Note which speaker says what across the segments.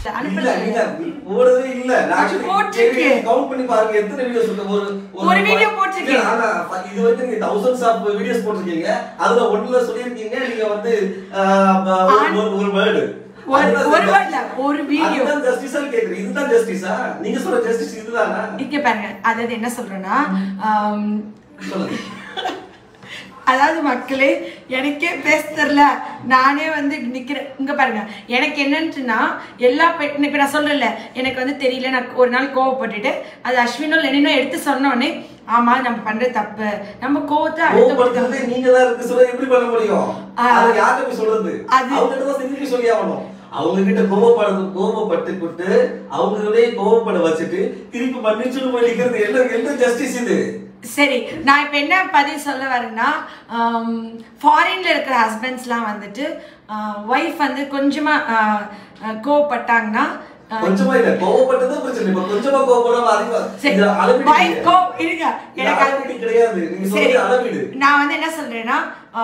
Speaker 1: இல்ல
Speaker 2: அனுப்பல
Speaker 1: நீங்க போடவே இல்ல நான்
Speaker 2: அது போட்டிருக்கேன்.
Speaker 1: கவுண்ட் பண்ணி பாருங்க எத்தனை வீடியோஸ் இருக்கு ஒரு
Speaker 2: ஒரு video போட்டிருக்கேன்.
Speaker 1: இல்ல, ஆனா, ப- இது வரைக்கும் நீங்க thousands of வீடியோஸ் போட்டிருக்கீங்க அதுல ஒண்ணுல சொல்லியிருக்கீங்க நீங்க வந்து ஆஹ், ப- ஒரு-
Speaker 2: ஆண்-
Speaker 1: ஒரு- ஒரு வேர்டு
Speaker 2: ஒரு ஒரு word இல்ல, ஒரு வீடியோ
Speaker 1: அதுதான் ஜஸ்டிஸா கேக்குறேன் இதுதான் ஜஸ்டிஸா நீங்க சொல்ற ஜஸ்டிஸ் இதுதானா
Speaker 2: இங்க பாருங்க அதாவது என்ன சொல்றேன்னா ஆம்,
Speaker 1: சொல்லுங்க
Speaker 2: அதாவது மக்களே எனக்கே பேச தெரில நானே வந்து நிக்கிறேன் இங்க பாருங்க எனக்கு என்னன்ட்டுனா எல்லா பெண் இப்ப நான் சொல்றேன்ல எனக்கு வந்து தெரியல நான் ஒரு நாள் கோவப்பட்டுட்டு அது அஸ்வினோ லெனினோ எடுத்து சொன்னோடனே ஆமா நம்ம பண்ற தப்பு நம்ம கோவத்தை அடுத்த
Speaker 1: கோவப்படுத்துறதே நீங்க தான் இருக்கு சொல்ல எப்படி பண்ண முடியும்
Speaker 2: ஆ.
Speaker 1: அதை யார்கிட்ட போய் சொல்றது
Speaker 2: அது-
Speaker 1: அவங்க கிட்ட தான் திருப்பி சொல்லி ஆகணும் அவங்க கிட்ட கோவப்படுறது கோவப்பட்டு கொட்டு அவங்களே கோவப்பட வச்சுட்டு திருப்பி மன்னிச்சுட்டு போய் நிக்கிறது என்ன என்ன ஜஸ்டிஸ் இது
Speaker 2: சரி நான் இப்போ என்ன பதில் சொல்ல வரேன்னா ஃபாரின்ல இருக்கிற ஹஸ்பண்ட்ஸ்லாம் வந்துட்டு ஒய்ஃப் வந்து கொஞ்சமாக கோவப்பட்டாங்கன்னா ஆஹ்,
Speaker 1: கொஞ்சமா இல்ல கோவப்பட்டதும் பிரச்சனை இப்ப கொஞ்சமா கோவப்படாம அதிகமா
Speaker 2: சரி
Speaker 1: இது அளவீடு
Speaker 2: wife
Speaker 1: இல்லையா?
Speaker 2: கோ இருங்க
Speaker 1: இது
Speaker 2: எனக்கு அது-
Speaker 1: அளவீடு கிடையாது நீங்க
Speaker 2: சரி
Speaker 1: சொல்றது அளவீடு
Speaker 2: நான் வந்து என்ன சொல்றேன்னா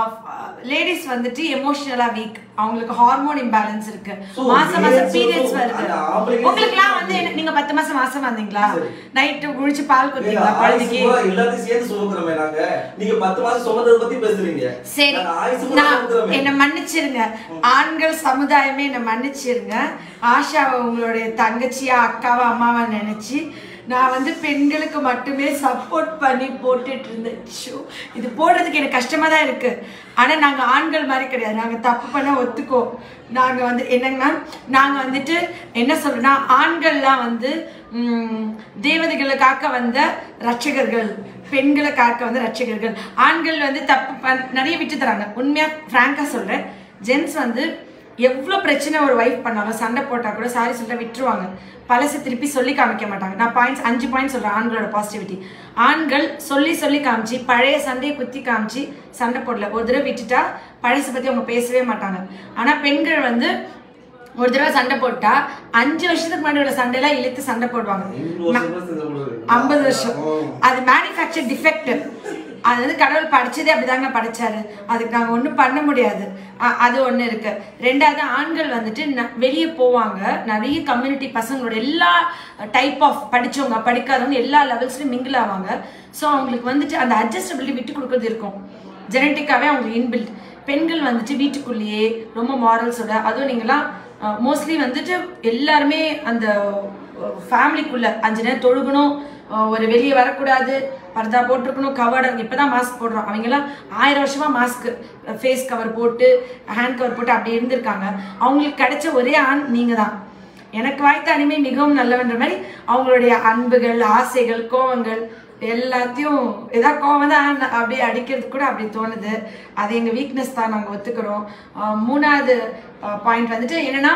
Speaker 2: லேடிஸ் வந்துட்டு எமோஷனலா வீக் அவங்களுக்கு ஹார்மோன் இம்பேலன்ஸ் இருக்கு
Speaker 1: So,
Speaker 2: மாசம் மாசம்
Speaker 1: periods
Speaker 2: பீரியட்ஸ்
Speaker 1: வந்து
Speaker 2: வருது
Speaker 1: அந்த ஆம்பளைங்க
Speaker 2: உங்களுக்குலாம் வந்து
Speaker 1: சேர்த்து
Speaker 2: என்ன- நீங்க பத்து மாசம் மாசம் வந்தீங்களா
Speaker 1: சரி.
Speaker 2: நைட்டு குளிச்சு பால்
Speaker 1: நீங்க
Speaker 2: குத்தீங்களா
Speaker 1: ஆயுசு
Speaker 2: குழந்தைக்கு
Speaker 1: பூரா எல்லாத்தையும் சேர்த்து சுமக்கிறோமே நாங்க நீங்க பத்து மாசம் சுமந்ததை பத்தி பேசுறீங்க
Speaker 2: சரி
Speaker 1: நாங்க ஆயுசு பூரா
Speaker 2: நான்
Speaker 1: சுமக்கிறோமே
Speaker 2: என்ன மன்னிச்சிருங்க ஆண்கள் சமுதாயமே என்ன மன்னிச்சிருங்க ஆஷாவை உங்களுடைய தங்கச்சியா அக்காவா அம்மாவா நினைச்சு நான் வந்து பெண்களுக்கு மட்டுமே சப்போர்ட் பண்ணி போட்டுட்டு இருந்தேன் ஷோ இது போடுறதுக்கு எனக்கு கஷ்டமா தான் இருக்கு ஆனா நாங்க ஆண்கள் மாதிரி கிடையாது நாங்க தப்பு பண்ண ஒத்துக்கோ நாங்க வந்து என்னங்கன்னா நாங்க வந்துட்டு என்ன சொல்றோம்னா ஆண்கள்லாம் வந்து ம், தேவதைகளை காக்க வந்த ரட்சகர்கள் பெண்களை காக்க வந்த ரட்சகர்கள் ஆண்கள் வந்து தப்பு பண் நிறைய விட்டு தராங்க உண்மையா ஃப்ராங்கா சொல்றேன் ஜென்ஸ் வந்து எவ்வளோ பிரச்சனை ஒரு ஒய்ஃப் பண்ணாலும் சண்டை போட்டால் கூட சாரி சொல்லிட்டு விட்டுருவாங்க பழசை திருப்பி சொல்லி காமிக்க மாட்டாங்க நான் பாயிண்ட்ஸ் அஞ்சு பாயிண்ட் சொல்கிறேன் ஆண்களோட பாசிட்டிவிட்டி ஆண்கள் சொல்லி சொல்லி காமிச்சு பழைய சண்டையை குத்தி காமிச்சு சண்டை போடல ஒரு தடவை விட்டுட்டா பழசை பற்றி அவங்க பேசவே மாட்டாங்க ஆனால் பெண்கள் வந்து ஒரு தடவை சண்டை போட்டா அஞ்சு வருஷத்துக்கு முன்னாடி உள்ள சண்டையெல்லாம் இழுத்து சண்டை போடுவாங்க
Speaker 1: ஐநூறு வருஷம் கூட செஞ்ச போடுறது.
Speaker 2: ஐம்பது வருஷம் அது மேனுஃபேக்சர் டிஃபெக்ட் அது வந்து கடவுள் படிச்சதே அப்படிதாங்க படைச்சாரு அதுக்கு நாங்கள் ஒன்றும் பண்ண முடியாது அ- அது ஒன்று இருக்கு ரெண்டாவது ஆண்கள் வந்துட்டு ந- வெளியே போவாங்க நிறைய கம்யூனிட்டி பசங்களோட எல்லா டைப் ஆஃப் படிச்சவங்க படிக்காதவங்க எல்லா லெவல்ஸ்லையும் மிங்கிள் ஆவாங்க ஸோ அவங்களுக்கு வந்துட்டு அந்த அட்ஜஸ்டபிலிட்டி விட்டு கொடுக்கறது இருக்கும் ஜெனட்டிக்காவே அவங்க இன்பில்ட் பெண்கள் வந்துட்டு வீட்டுக்குள்ளேயே ரொம்ப மாரல்ஸோட அதுவும் நீங்களாம் மோஸ்ட்லி வந்துட்டு எல்லாருமே அந்த ஃபேமிலிக்குள்ள அஞ்சு நேரம் தொழுகணும் அஹ் ஒரு வெளியே வரக்கூடாது பர்தா போட்டிருக்கணும் கவர்டு இப்போ தான் மாஸ்க் போடுறோம் அவங்கெல்லாம் ஆயிரம் வருஷமா மாஸ்க் ஃபேஸ் கவர் போட்டு ஹேண்ட் கவர் போட்டு அப்படி இருந்திருக்காங்க அவங்களுக்கு கிடைச்ச ஒரே ஆண் நீங்க தான் எனக்கு வாய்த்த அனிமை மிகவும் நல்லவன்ற மாதிரி அவங்களுடைய அன்புகள் ஆசைகள் கோவங்கள் எல்லாத்தையும் ஏதாவது கோவம் தான் ந- அப்படியே அடிக்கிறது கூட அப்படி தோணுது அது எங்கள் வீக்னஸ் தான் நாங்கள் ஒத்துக்கிறோம் அஹ் மூணாவது பாயிண்ட் வந்துட்டு என்னன்னா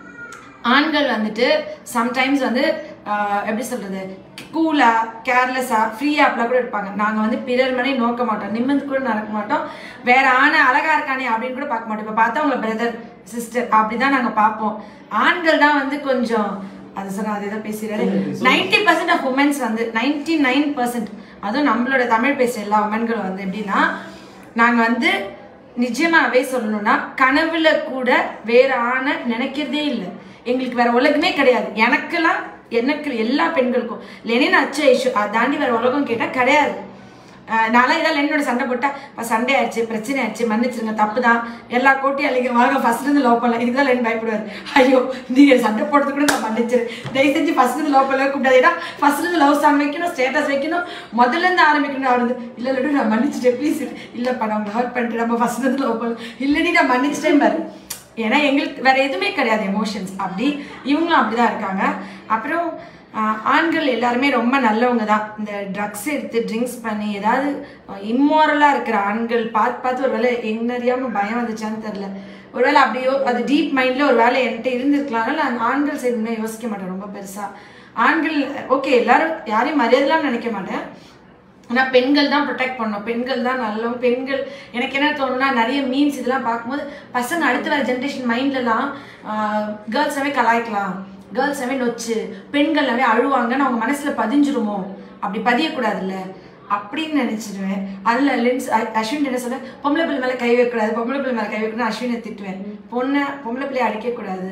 Speaker 2: ஆண்கள் வந்துட்டு சம்டைம்ஸ் வந்து ஆஹ், எப்படி சொல்றது கூலா கேர்லெஸ்ஸா ஃப்ரீயா அப்படிலாம் கூட இருப்பாங்க நாங்க வந்து பிறர் மனை நோக்க மாட்டோம் நிமிர்ந்து கூட நடக்க மாட்டோம் வேற ஆணை அழகா இருக்கானே அப்படின்னு கூட பார்க்க மாட்டோம் இப்போ பார்த்தா உங்களை பிரதர் சிஸ்டர் அப்படிதான் நாங்க பார்ப்போம் ஆண்கள் தான் வந்து கொஞ்சம் அது சொன்னா அது ஏதோ பேசுறாரு நைன்டி பர்சன்ட் ஆஃப் உமன்ஸ் வந்து நைன்டி நைன் பர்சன்ட் அதுவும் நம்மளோட தமிழ் பேசுற எல்லா உமன்களும் வந்து எப்படின்னா நாங்க வந்து நிஜமாவே சொல்லணும்னா கனவுல கூட வேற ஆணை நினைக்கிறதே இல்லை எங்களுக்கு வேற உலகமே கிடையாது எனக்கெல்லாம் எனக்கு எல்லா பெண்களுக்கும் லெனின் அச்ச இஷ்யூ அதை தாண்டி வேற உலகம் கேட்டா கிடையாது ஆஹ் நான்லாம் ஏதாவது லெனினோட சண்டை போட்டா "அப்பா, சண்டை ஆயிடுச்சு பிரச்சனை ஆயிடுச்சு மன்னிச்சிருங்க தப்பு தான் எல்லா கோட்டையும் அழிங்க வாங்க ஃபர்ஸ்ட் இருந்து லவ் பண்ணலாம் இதுக்கு தான் லெனின் பயப்படுவார் ஐயோ நீங்க சண்டை போடுறது கூட நான் மன்னிச்சிரு தயவு செஞ்சு ஃபர்ஸ்ட் இருந்து லவ் பண்ணவே கூடாது ஏன்னா ஃபர்ஸ்ட் இருந்து லவ் சாங் வைக்கணும் ஸ்டேட்டஸ் வைக்கணும் முதல்ல இருந்து ஆரம்பிக்கணும் அவர் வந்து இல்ல லட்டு நான் மன்னிச்சிட்டேன் ப்ளீஸ் இல்லப்பா நான் உங்களை ஹர்ட் பண்ணிட்டு நம்ம ஃபர்ஸ்ட் இருந்து லவ் பண்ணலாம் இல்லடி நான் மன்னிச்சிட்டேன் பாரு ஏன்னா எங்களுக்கு வேற எதுவுமே கிடையாது எமோஷன்ஸ் அப்படி இவங்களும் அப்படிதான் இருக்காங்க அப்புறம் ஆஹ், ஆண்கள் எல்லாருமே ரொம்ப நல்லவங்க தான் இந்த ட்ரக்ஸ் எடுத்து ட்ரிங்க்ஸ் பண்ணி ஏதாவது இம்மாரலாக இருக்கிற ஆண்கள் பார்த்து பார்த்து ஒரு வேளை என்ன அறியாமல் பயம் வந்துச்சான்னு தெரில ஒருவேளை அப்படியோ அது டீப் மைண்டில் ஒரு வேலை என்கிட்ட இருந்திருக்கலாம் அதனால நான் ஆண்கள் செய்யணும்னு யோசிக்க மாட்டேன் ரொம்ப பெருசாக ஆண்கள் ஓகே எல்லாரும் யாரையும் மரியாதைலாம் நினைக்க மாட்டேன் ஆனால் பெண்கள் தான் ப்ரொடெக்ட் பண்ணணும் பெண்கள் தான் நல்லவங்க பெண்கள் எனக்கு என்ன தோணுன்னா நிறைய மீன்ஸ் இதெல்லாம் பார்க்கும்போது பசங்க அடுத்த வர ஜென்ரேஷன் மைண்ட்லலாம் கேர்ள்ஸாவே கலாய்க்கலாம் கேர்ள்ஸாவே நொச்சு பெண்களாவே அழுவாங்கன்னு அவங்க மனசுல பதிஞ்சிருமோ அப்படி பதியக்கூடாதுல்ல அப்படின்னு நினைச்சிடுவேன் அதுல லென்ஸ் அஸ்வின் என்ன சொல்ல பொம்பளை பிள்ளை மேல கை வைக்கக்கூடாது பொம்பளை பிள்ளை மேல கை வைக்கணும் அஸ்வினை திட்டுவேன் பொண்ணை பொம்பளை பிள்ளைய அடிக்கக்கூடாது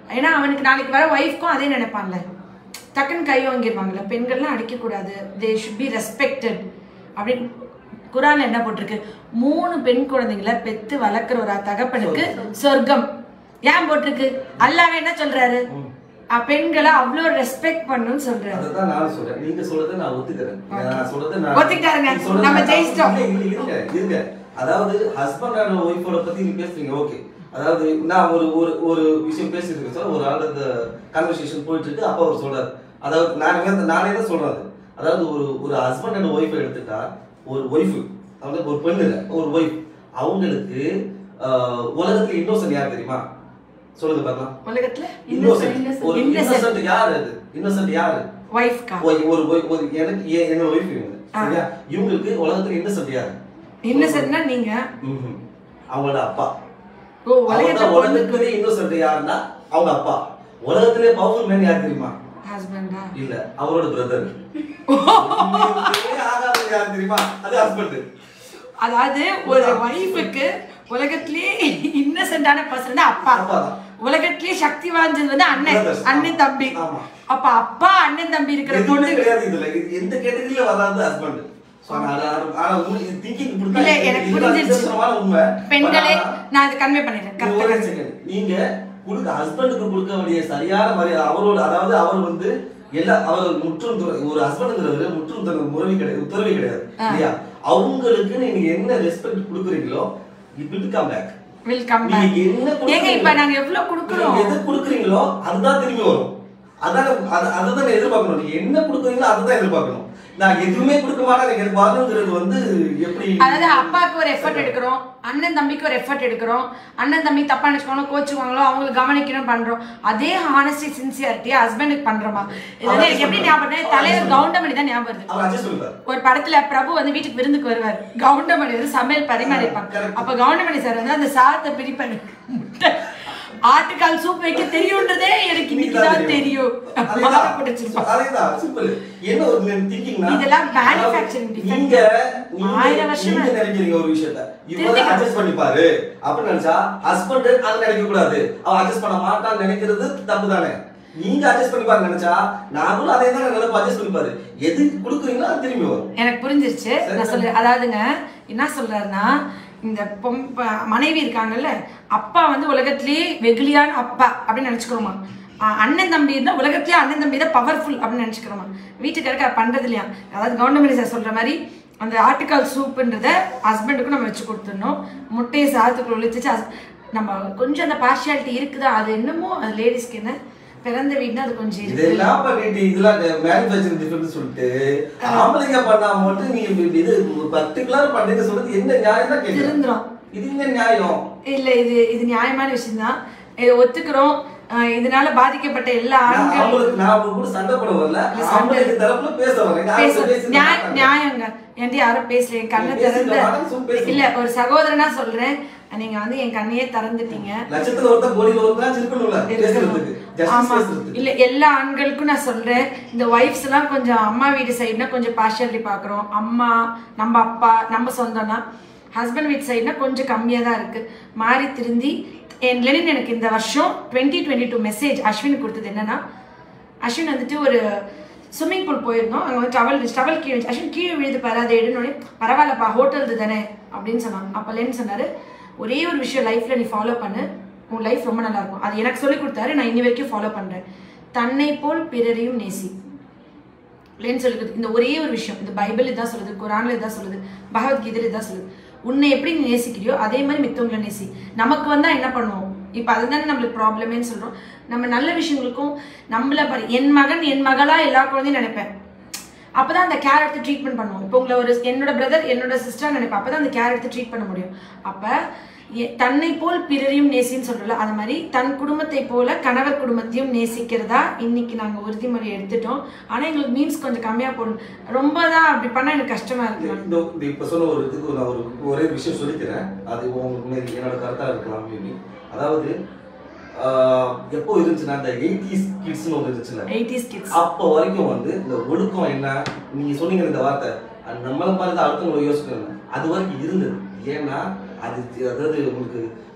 Speaker 2: ஏன்னா அவனுக்கு நாளைக்கு வர ஒய்ஃப்க்கும் அதே நினைப்பான்ல டக்குன்னு கை வாங்கிடுவாங்கல்ல பெண்கள்லாம் அடிக்கக்கூடாது தே ஷுட் பி ரெஸ்பெக்டட் அப்படின்னு குரான்ல என்ன போட்டிருக்கு மூணு பெண் குழந்தைங்களை பெத்து வளர்க்குற ஒரு தகப்பனுக்கு சொர்க்கம் ஏன் போட்டிருக்கு அல்லாஹ் என்ன சொல்றாரு அஹ் பெண்களை அவ்வளோ ரெஸ்பெக்ட் பண்ணணும்னு சொல்றாரு
Speaker 1: அதுதான் நானும் சொல்றேன் நீங்க சொல்றதை நான் ஒத்துக்கிறேன் நான் சொல்றதை நான்
Speaker 2: ஒத்துக்கிட்டாருங்க.
Speaker 1: நீங்க சொல்றதை
Speaker 2: நம்ம
Speaker 1: நான்
Speaker 2: ஜெயிச்சிட்டோம்.
Speaker 1: இல்ல, இல்ல, இருங்க இருங்க அதாவது ஹஸ்பண்ட் அண்ட் ஒய்ஃபோட பத்தி நீங்க பேசுறீங்க ஓகே அதாவது நான் ஒரு ஒரு ஒரு விஷயம் பேசிட்டு இருக்கேன் சார் ஒரு ஆள் இந்த கன்வர்சேஷன் போயிட்டு இருக்கு அப்ப அவர் சொல்றாரு அதாவது நான் என்ன- நானே தான் சொல்றது அதாவது ஒரு ஒரு ஹஸ்பண்ட் அண்ட் ஒய்ஃபை எடுத்துட்டா ஒரு ஒய்ஃப் அதாவது ஒரு பெண்ணு இல்ல ஒரு ஒய்ஃப் அவங்களுக்கு ஆஹ், உலகத்துல இன்னோசன் யார் தெரியுமா சொல்லுங்க பார்க்கலாம்
Speaker 2: உலகத்துல
Speaker 1: இன்னோசன்ட் ஒரு இன்னோசன்ட் யார் அது இன்னோசன்ட் யாரு
Speaker 2: ஒய்ஃப்கா
Speaker 1: ஒரு ஒரு ஒரு- ஒரு எனக்கு எ- என்னோட ஒய்ஃப் இவங்க சரியா இவங்களுக்கு உலகத்துல இன்னசென்ட் யாரு
Speaker 2: இன்னசென்ட்னா நீங்க
Speaker 1: ம்ஹும். அவங்களோட அப்பா
Speaker 2: ஓ உலகத்துல
Speaker 1: அவங்க உலகத்திலே இன்னசென்ட் யாருன்னா அவங்க அப்பா உலகத்திலே பவர்ஃபுல் மேன் யார் தெரியுமா
Speaker 2: ஹஸ்பண்டா
Speaker 1: இல்ல அவரோட பிரதர் ஆகாதது யார் தெரியுமா அது ஹஸ்பண்ட்
Speaker 2: அதாவது ஒரு ஒய்ஃபுக்கு உலகத்திலேயே இன்னசென்டான பர்சன் தான் அப்பா
Speaker 1: அப்பா தான்.
Speaker 2: உலகத்திலேயே சக்தி வாய்ந்தது வந்து அண்ணன்
Speaker 1: Brothers.
Speaker 2: அண்ணன் தம்பி
Speaker 1: ஆமா.
Speaker 2: அப்ப அப்பா அண்ணன் தம்பி இருக்கிற
Speaker 1: எதுவுமே
Speaker 2: பொண்ணு
Speaker 1: கிடையாது இதுல இது எந்த கேட்டகரியில வராது ஹஸ்பண்ட் ஆனா உங்களுக்கு திங்கிங்
Speaker 2: இல்ல, எனக்கு புரிஞ்சிருச்சு.
Speaker 1: உண்மை
Speaker 2: பெண்களே
Speaker 1: ஆனா-
Speaker 2: நான் அதை கன்வே பண்ணிடுறேன்
Speaker 1: இது ஒரே
Speaker 2: கரெக்டா
Speaker 1: second. நீங்க கொடுக்க ஹஸ்பண்டுக்கு கொடுக்க வேண்டிய சரியான மரியாதை அவரோட அதாவது அவர் வந்து எல்லா அவர் முற்றும் துற- ஒரு ஹஸ்பண்டுங்கிறவர் முற்றும் துற முறவி கிடையாது உத்தரவு கிடையாது இல்லையா அவங்களுக்கு நீங்க என்ன ரெஸ்பெக்ட் கொடுக்குறீங்களோ it will come back
Speaker 2: will come
Speaker 1: நீங்க
Speaker 2: பேக்
Speaker 1: என்ன
Speaker 2: ஏங்க இப்ப நாங்க எவ்வளவு கொடுக்குறோம்
Speaker 1: நீங்க எது கொடுக்குறீங்களோ அதுதான் திரும்பி வரும் அதான் அது- அதுதான் எதிர்பார்க்கணும் நீங்க என்ன கொடுக்குறீங்களோ அதுதான் எதிர்பார்க்கணும் நான் எதுவுமே கொடுக்க மாட்டேன் எனக்கு வரணுங்கிறது வந்து எப்படி
Speaker 2: அதாவது அப்பாவுக்கு ஒரு எஃபர்ட் எடுக்கிறோம் அண்ணன் தம்பிக்கு ஒரு எஃபர்ட் எடுக்கிறோம் அண்ணன் தம்பி தப்பா நினைச்சுக்கோங்களோ கோச்சுக்குவாங்களோ அவங்களுக்கு கவனிக்கணும் பண்றோம் அதே ஹானஸ்டி சின்சியாரிட்டி ஹஸ்பண்டுக்கு பண்றோமா இது வந்து எனக்கு எப்படி ஞாபகம் வருது? தலைவர் கவுண்டமணி தான் ஞாபகம் வருது
Speaker 1: அவர் அட்ஜஸ்ட் பண்ணுவார்
Speaker 2: ஒரு படத்துல பிரபு வந்து வீட்டுக்கு விருந்துக்கு வருவார் கவுண்டமணி வந்து சமையல் பரிமாறிப்பாங்க
Speaker 1: Correct.
Speaker 2: அப்ப கவுண்டமணி சார் வந்து அந்த சாதத்தை பிரிப்பாரு முட்டை ஆட்டுக்கால் சூப் வைக்க தெரியுன்றதே எனக்கு இன்னைக்கு தான் தெரியும் மாலை பிடிச்சிருப்பாங்க.
Speaker 1: அதேதான் சிம்பிள் என்ன ஒரு திங்கிங்னா
Speaker 2: இதெல்லாம் manufacturing defect.
Speaker 1: நீங்க நீங்க-
Speaker 2: ஆயிரம் வருஷமா
Speaker 1: நீங்க நினைக்கிறீங்க ஒரு விஷயத்த இவரை
Speaker 2: திருத்திக்கணும்.
Speaker 1: அட்ஜஸ்ட் பண்ணிப்பாரு அப்படின்னு நினைச்சா ஹஸ்பண்ட் அது நினைக்க கூடாது அவ அட்ஜஸ்ட் பண்ண மாட்டான்னு நினைக்கிறது தப்பு தானே நீங்க அட்ஜஸ்ட் பண்ணிப்பாரு நினைச்சா நாங்களும் அதே தான் நினைப்போம் அட்ஜஸ்ட் பண்ணிப்பாரு எது கொடுக்குறீங்களோ அது திரும்பி வரும்
Speaker 2: எனக்கு புரிஞ்சிருச்சு நான் சொல்றேன் அதாவதுங்க என்ன சொல்றாருன்னா இந்த பொம் ப- மனைவி இருக்காங்கல்ல அப்பா வந்து உலகத்திலேயே வெகுளியான அப்பா அப்படின்னு நினைச்சுக்கிறோமா ஆஹ் அண்ணன் தம்பி இருந்தா உலகத்திலேயே அண்ணன் தம்பி தான் பவர்ஃபுல் அப்படின்னு நினைச்சுக்கிறோமா வீட்டுக்கு இருக்க பண்றது இல்லையா அதாவது கவர்மெண்ட் சார் சொல்ற மாதிரி அந்த ஆட்டுக்கால் சூப்புன்றத ஹஸ்பண்டுக்கும் நம்ம வச்சு கொடுத்துடணும் முட்டையை சாதத்துக்குள்ள ஒழிச்சு hus- நம்ம கொஞ்சம் அந்த பார்ஷியாலிட்டி இருக்குதா அது என்னமோ அது லேடிஸ்க்கு என்ன பிறந்த வீடுனா அது கொஞ்சம் இருக்கு
Speaker 1: இதெல்லாம் பண்ணிட்டு இதெல்லாம் மேனுஃபேக்சரிங் டிஃபரன்ஸ் சொல்லிட்டு ஆம்பளைங்க பண்ணா மட்டும் நீங்க இப்படி இது பர்டிகுலர் பண்றீங்க சொல்றது என்ன நியாயம் தான் கேக்குறேன்
Speaker 2: திருந்துறோம்
Speaker 1: இது என்ன நியாயம்
Speaker 2: இல்ல இது இது நியாயமான விஷயம்தான் இதை ஒத்துக்கிறோம் அஹ் இதனால பாதிக்கப்பட்ட எல்லா
Speaker 1: நான்
Speaker 2: ஆண்கள்
Speaker 1: அவங்களுக்கு நான் அவங்க கூட சண்டை போட வரல
Speaker 2: இல்ல, சண்டை
Speaker 1: ஆம்பளைங்க தரப்புல பேச வரேன்
Speaker 2: பேச
Speaker 1: யாரும் பேசி
Speaker 2: நியாய- நியாயங்க என்கிட்ட யாரும் பேசல என் கண்ணை
Speaker 1: நீ பேசிட்டு
Speaker 2: திறந்த
Speaker 1: வாங்க, சும்மா பேசுங்க.
Speaker 2: இல்ல ஒரு சகோதரனா சொல்றேன் நீங்க வந்து என் கண்ணையே திறந்துட்டீங்க
Speaker 1: லட்சத்துல ஒருத்தர் கோடியில ஒருத்தர் இருக்கணும்ல பேசுறதுக்கு ஜஸ்டிஸ்
Speaker 2: ஆமா
Speaker 1: பேசுறதுக்கு
Speaker 2: இல்ல எல்லா ஆண்களுக்கும் நான் சொல்றேன் இந்த ஒய்ஃப்ஸ் எல்லாம் கொஞ்சம் அம்மா வீடு சைடுனா கொஞ்சம் பார்ஷியாலிட்டி பாக்குறோம் அம்மா நம்ம அப்பா நம்ம சொந்தம்னா ஹஸ்பண்ட் வீட் சைடுனா கொஞ்சம் கம்மியா தான் இருக்கு மாறி திருந்தி என் லெனின் எனக்கு இந்த வருஷம் twenty twenty two message Ashwin கொடுத்தது என்னன்னா அஸ்வின் வந்துட்டு ஒரு ஸ்விம்மிங் பூல் போயிருந்தோம் அங்கே வந்து டவல் டவல் கீழே இருந்துச்சு. அஸ்வின் கீழே விழுது பாரு அதை எடுனோடனே பரவாயில்லப்பா ஹோட்டல் தானே அப்படின்னு சொன்னாங்க அப்போ லென் சொன்னாரு ஒரே ஒரு விஷயம் லைஃப்ல நீ ஃபாலோ பண்ணு உன் லைஃப் ரொம்ப நல்லா இருக்கும் அது எனக்கு சொல்லி கொடுத்தாரு நான் இன்னி வரைக்கும் ஃபாலோ பண்றேன் தன்னை போல் பிறரையும் நேசி இல்லைன்னு சொல்லி கொடுத்து- இந்த ஒரே ஒரு விஷயம் இந்த பைபிள் இதான் சொல்லுது குரான்ல இதான் சொல்லுது பகவத்கீதையில இதான் சொல்லுது உன்னை எப்படி நீ நேசிக்கிறியோ அதே மாதிரி மித்தவங்களை நேசி நமக்கு வந்தா என்ன பண்ணுவோம் இப்போ அதுதானே நம்மளுக்கு ப்ராப்ளமேன்னு சொல்றோம் நம்ம நல்ல விஷயங்களுக்கும் நம்மள பாரு என் மகன் என் மகளா எல்லா குழந்தையும் நினைப்பேன் அப்பதான் அந்த கேர் எடுத்து ட்ரீட்மெண்ட் பண்ணுவோம் இப்போ உங்களை ஒரு என்னோட பிரதர் என்னோட சிஸ்டர் நினைப்பேன் அப்பதான் அந்த கேர் எடுத்து ட்ரீட் பண்ண முடியும் அப்ப எ- தன்னை போல் பிறரையும் நேசின்னு சொல்றல அது மாதிரி தன் குடும்பத்தை போல கணவர் குடும்பத்தையும் நேசிக்கிறதா இன்னைக்கு நாங்க உறுதிமொழி எடுத்துட்டோம் ஆனா எங்களுக்கு மீன்ஸ் கொஞ்சம் கம்மியா போடணும் ரொம்ப தான் அப்படி பண்ணா எனக்கு கஷ்டமா இருக்கு
Speaker 1: இந்த இந்த இப்ப சொன்ன ஒரு இதுக்கு நான் ஒரு ஒரே விஷயம் சொல்லிக்கிறேன் அது உங்களுக்கு முன்னாடி என்னோட கருத்தா இருக்கலாம் மேபி அதாவது ஆஹ், எப்போ இருந்துச்சுன்னா இந்த எயிட்டிஸ் கிட்ஸ்னு ஒன்று இருந்துச்சுல
Speaker 2: எயிட்டிஸ் கிட்ஸ்
Speaker 1: அப்போ வரைக்கும் வந்து இந்த ஒழுக்கம் என்ன நீங்க சொன்னீங்க இந்த வார்த்தை அது நம்மள மாதிரி தான் அடுத்தவங்களை யோசிக்கணும் அது வரைக்கும் இருந்தது ஏன்னா அது அதாவது உங்களுக்கு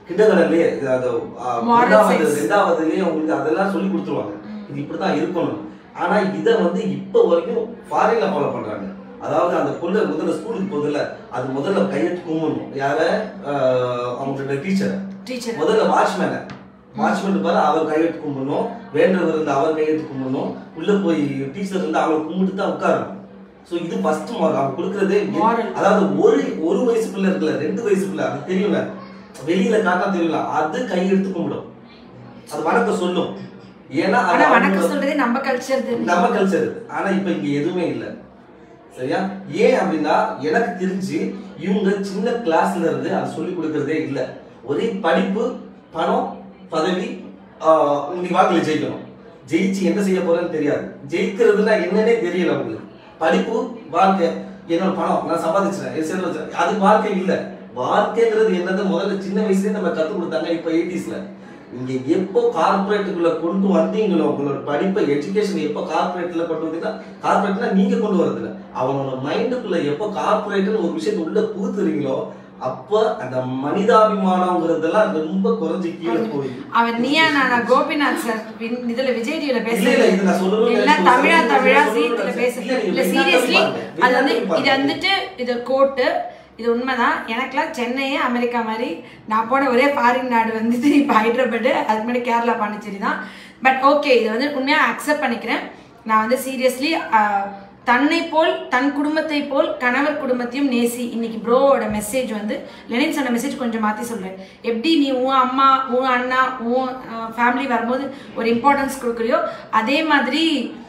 Speaker 1: கிண்டகடன்லயே அது ஆ,
Speaker 2: Moral
Speaker 1: ரெண்டாவது
Speaker 2: science.
Speaker 1: ரெண்டாவதுலயே உங்களுக்கு அதெல்லாம் சொல்லி கொடுத்துருவாங்க இது இப்படிதான் இருக்கணும் ஆனா இதை வந்து இப்போ வரைக்கும் ஃபாரின்ல ஃபாலோ பண்றாங்க அதாவது அந்த பொண்ணு முதல்ல ஸ்கூலுக்கு போதில்ல அது முதல்ல கையெழுத்து கும்பிடணும் யார ஆஹ், அவங்களோட டீச்சரை
Speaker 2: டீச்சர்
Speaker 1: முதல்ல வாட்ச்மேனை வாட்ச்மேன் பாரு அவர் கையெழுத்து கும்பிடணும் வேண்டவர் இருந்து அவர் கையெழுத்து கும்பிடணும் உள்ள போய் டீச்சர் இருந்து அவங்களை கும்பிட்டு தான் உட்காரணும் ஸோ இது ஃபர்ஸ்ட் அவங்க கொடுக்கறதே
Speaker 2: Moral.
Speaker 1: அதாவது ஒரு ஒரு வயசு பிள்ளை இருக்குல்ல ரெண்டு வயசு பிள்ளை அது தெரியல வெளியில காட்டா தெரியல அது கையெழுத்து கும்பிடும் அது வணக்கம் சொல்லும் ஏன்னா அது
Speaker 2: ஆனா வணக்கம்
Speaker 1: அவங்களோட-
Speaker 2: சொல்றதே நம்ம கல்ச்சர்
Speaker 1: நம்ம கல்ச்சர் ஆனா இப்ப இங்க எதுவுமே இல்ல சரியா ஏன் அப்படின்னா எனக்கு தெரிஞ்சு இவங்க சின்ன கிளாஸ்ல இருந்து அது சொல்லி கொடுக்கறதே இல்ல ஒரே படிப்பு பணம் பதவி ஆஹ் நீ வாழ்க்கையில ஜெயிக்கணும் ஜெயிச்சு என்ன செய்ய போறேன்னு தெரியாது ஜெயிக்கிறதுனா என்னன்னே தெரியல அவங்களுக்கு படிப்பு வாழ்க்கை என்னோட பணம் நான் சம்பாதிச்சேன் என் சேர்ந்து வச்சேன் அது வாழ்க்கை இல்ல வாழ்க்கைங்கிறது என்னது முதல்ல சின்ன வயசுலயே நம்ம கத்து கொடுத்தாங்க இப்ப எயிட்டிஸ்ல நீங்க எப்போ கார்பரேட்டுக்குள்ள கொண்டு வந்தீங்களோ உங்களோட படிப்பை எஜுகேஷன் எப்போ கார்பரேட்ல கொண்டு வந்தீங்கன்னா கார்பரேட்னா நீங்க கொண்டு வரதில்ல அவனோட மைண்டுக்குள்ள எப்போ கார்பரேட்னு ஒரு விஷயத்தை உள்ள புகுத்துறீங்களோ அப்ப அந்த மனிதாபிமானங்கிறதெல்லாம் ரொம்ப குறைஞ்சு கீழே போய்
Speaker 2: அவன் நீயா நானா கோபிநாத் சார் வின்- இதுல விஜய் டிவில
Speaker 1: இல்ல, இல்ல, இது நான் சொல்லணும்னு
Speaker 2: இல்ல
Speaker 1: நினைச்ச
Speaker 2: தமிழா
Speaker 1: ஒரு
Speaker 2: தமிழா
Speaker 1: சொல்லணும்னு
Speaker 2: சீத்துல
Speaker 1: நினைச்ச.
Speaker 2: பேச
Speaker 1: இல்ல, நீங்க
Speaker 2: இல்ல
Speaker 1: வெளிநாட்டுல
Speaker 2: சீரியஸ்லி
Speaker 1: பாருங்க.
Speaker 2: அது வந்து
Speaker 1: வெளிநாட்டுல
Speaker 2: இது
Speaker 1: பாருங்க.
Speaker 2: வந்துட்டு இது கோட்டு இது உண்மைதான் எனக்குலாம் சென்னையே அமெரிக்கா மாதிரி நான் போன ஒரே ஃபாரின் நாடு வந்துட்டு இப்போ ஹைதராபாடு அதுக்கு முன்னாடி கேரளா பாண்டிச்சேரி தான் பட் ஓகே இது வந்து உண்மையாக அக்செப்ட் பண்ணிக்கிறேன் நான் வந்து சீரியஸ்லி தன்னை போல் தன் குடும்பத்தை போல் கணவர் குடும்பத்தையும் நேசி இன்னைக்கு ப்ரோவோட மெசேஜ் வந்து லெனின் சொன்ன மெசேஜ் கொஞ்சம் மாற்றி சொல்கிறேன் எப்படி நீ உன் அம்மா உன் அண்ணா உன் ஃபேமிலி வரும்போது ஒரு இம்பார்ட்டன்ஸ் கொடுக்குறியோ அதே மாதிரி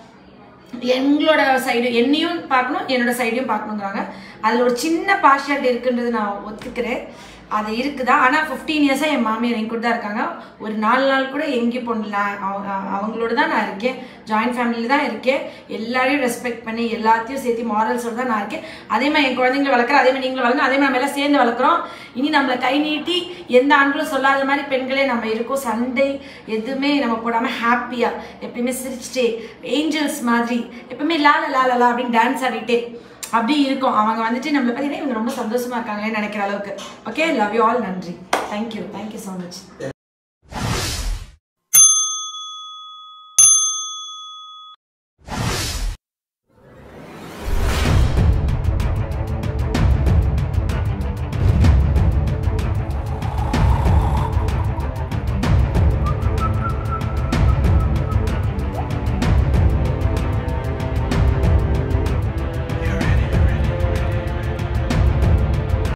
Speaker 2: எங்களோட சைடு என்னையும் பார்க்கணும் என்னோட சைடையும் பார்க்கணுங்கிறாங்க அதில் ஒரு சின்ன பார்ஷியாலிட்டி இருக்குன்றது நான் ஒத்துக்கிறேன் அது இருக்குதா ஆனால் ஃபிஃப்டீன் இயர்ஸாக என் மாமியார் என் கூட தான் இருக்காங்க ஒரு நாலு நாள் கூட எங்கேயும் போனல அவங்க அவங்களோட தான் நான் இருக்கேன் ஜாயின்ட் ஃபேமிலியில் தான் இருக்கேன் எல்லாரையும் ரெஸ்பெக்ட் பண்ணி எல்லாத்தையும் சேர்த்து மாரல்ஸோட தான் நான் இருக்கேன் அதே மாதிரி என் குழந்தைங்களை வளர்க்குறேன் அதே மாதிரி நீங்களும் வளர்ங்க அதே மாதிரி நம்ம எல்லாம் சேர்ந்து வளர்க்குறோம் இனி நம்மளை கை நீட்டி எந்த ஆண்களும் சொல்லாத மாதிரி பெண்களே நம்ம இருக்கோம் சண்டை எதுவுமே நம்ம போடாமல் ஹாப்பியாக எப்பயுமே சிரிச்சிட்டே ஏஞ்சல்ஸ் மாதிரி எப்பவுமே லால லால லா அப்படின்னு டான்ஸ் ஆடிட்டே அப்படி இருக்கும் அவங்க வந்துட்டு நம்மளை பார்த்தீங்கன்னா இவங்க ரொம்ப சந்தோஷமா இருக்காங்களேன்னு நினைக்கிற அளவுக்கு ஓகே லவ் யூ ஆல் நன்றி தேங்க்யூ தேங்க்யூ ஸோ மச்